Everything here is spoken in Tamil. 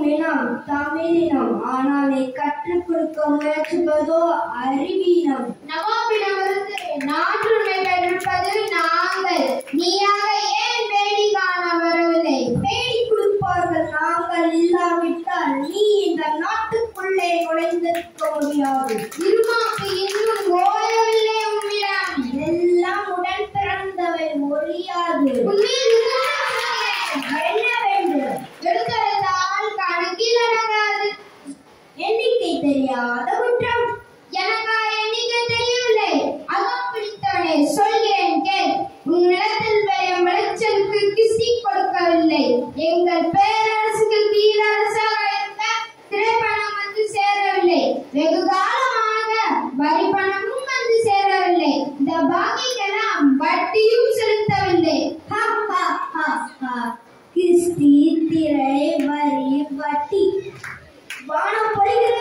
இனம் தமிழினம் ஆனால் நீ கற்றுக் கொடுக்க முயற்சிப்பதோ அறிவீனம் நவாபிடமிருந்து நாற்றுமை பெற்றிருப்பது நாங்கள் நீயாக ஏன் பேடி காண வரவில்லை பேடி கொடுப்பார்கள் நாங்கள் இல்லாவிட்டால் நீ இந்த நாட்டுக்குள்ளே நுழைந்திருக்க முடியாது இருமாப்பு இன்னும் ஓயவில்லை உம்மிடம் எல்லாம் உடன் பிறந்தவை ஒழியாது உண்மையில் இதுதான் என்ன வேண்டும் எடுத்தெடுத்தால் கணக்கில் அடங்காது எண்ணிக்கை தெரியாத குற்றம் எனக்கா எண்ணிக்கை தெரியவில்லை அதோ பிடித்தவனே சொல்கிறேன் கேள் உன் நிலத்தில் விளையும் விளைச்சலுக்கு கிஸ்தி கொடுக்கவில்லை எங்கள் பேரரசுக்கு கீழரசாக இருந்த திரைப்பணம் வந்து சேரவில்லை வெகு காலமாக வரி பணமும் வந்து சேரவில்லை இந்த பாக்கிக்கெல்லாம் வட்டியும் செலுத்தவில்லை ஹா, ஹா, ஹா, ஹா. கிறிஸ்தி திரை வரி வட்டி வானம் பொழிகிறது